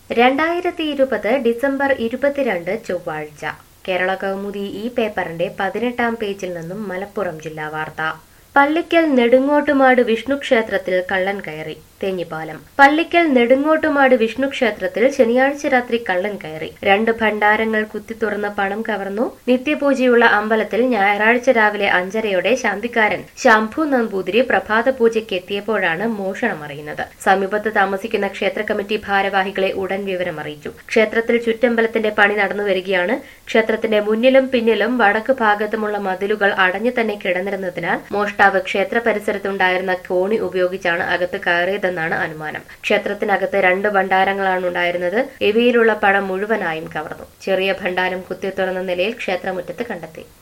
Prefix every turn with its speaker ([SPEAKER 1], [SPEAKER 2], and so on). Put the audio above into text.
[SPEAKER 1] രണ്ടായിരത്തി ഇരുപത് ഡിസംബർ ഇരുപത്തിരണ്ട് ചൊവ്വാഴ്ച കേരള കൗമുദി ഈ പേപ്പറിന്റെ പതിനെട്ടാം പേജിൽ നിന്നും മലപ്പുറം ജില്ലാ വാർത്ത പള്ളിക്കൽ നെടുങ്ങോട്ടുമാട് വിഷ്ണു ക്ഷേത്രത്തിൽ കള്ളൻ കയറി തേഞ്ഞിപ്പാലം പള്ളിക്കൽ നെടുങ്ങോട്ടുമാട് വിഷ്ണു ക്ഷേത്രത്തിൽ ശനിയാഴ്ച രാത്രി കള്ളൻ കയറി രണ്ട് ഭണ്ഡാരങ്ങൾ കുത്തി തുറന്ന് പണം കവർന്നു നിത്യപൂജയുള്ള അമ്പലത്തിൽ ഞായറാഴ്ച രാവിലെ അഞ്ചരയോടെ ശാന്തിക്കാരൻ ശംഭു നമ്പൂതിരി പ്രഭാത പൂജയ്ക്ക് എത്തിയപ്പോഴാണ് മോഷണം അറിയുന്നത് സമീപത്ത് താമസിക്കുന്ന ക്ഷേത്ര കമ്മിറ്റി ഭാരവാഹികളെ ഉടൻ വിവരം അറിയിച്ചു ക്ഷേത്രത്തിൽ ചുറ്റമ്പലത്തിന്റെ പണി നടന്നു വരികയാണ് ക്ഷേത്രത്തിന്റെ മുന്നിലും പിന്നിലും വടക്ക് ഭാഗത്തുമുള്ള മതിലുകൾ അടഞ്ഞു തന്നെ കിടന്നിരുന്നതിനാൽ മോഷ്ടാവ് ക്ഷേത്ര പരിസരത്തുണ്ടായിരുന്ന കോണി ഉപയോഗിച്ചാണ് അകത്ത് കയറിയതെന്നാണ് അനുമാനം ക്ഷേത്രത്തിനകത്ത് രണ്ട് ഭണ്ഡാരങ്ങളാണ് ഉണ്ടായിരുന്നത് ഇവയിലുള്ള പണം മുഴുവനായും കവർന്നു ചെറിയ ഭണ്ഡാരം കുത്തി തുറന്ന നിലയിൽ ക്ഷേത്രമുറ്റത്ത് കണ്ടെത്തി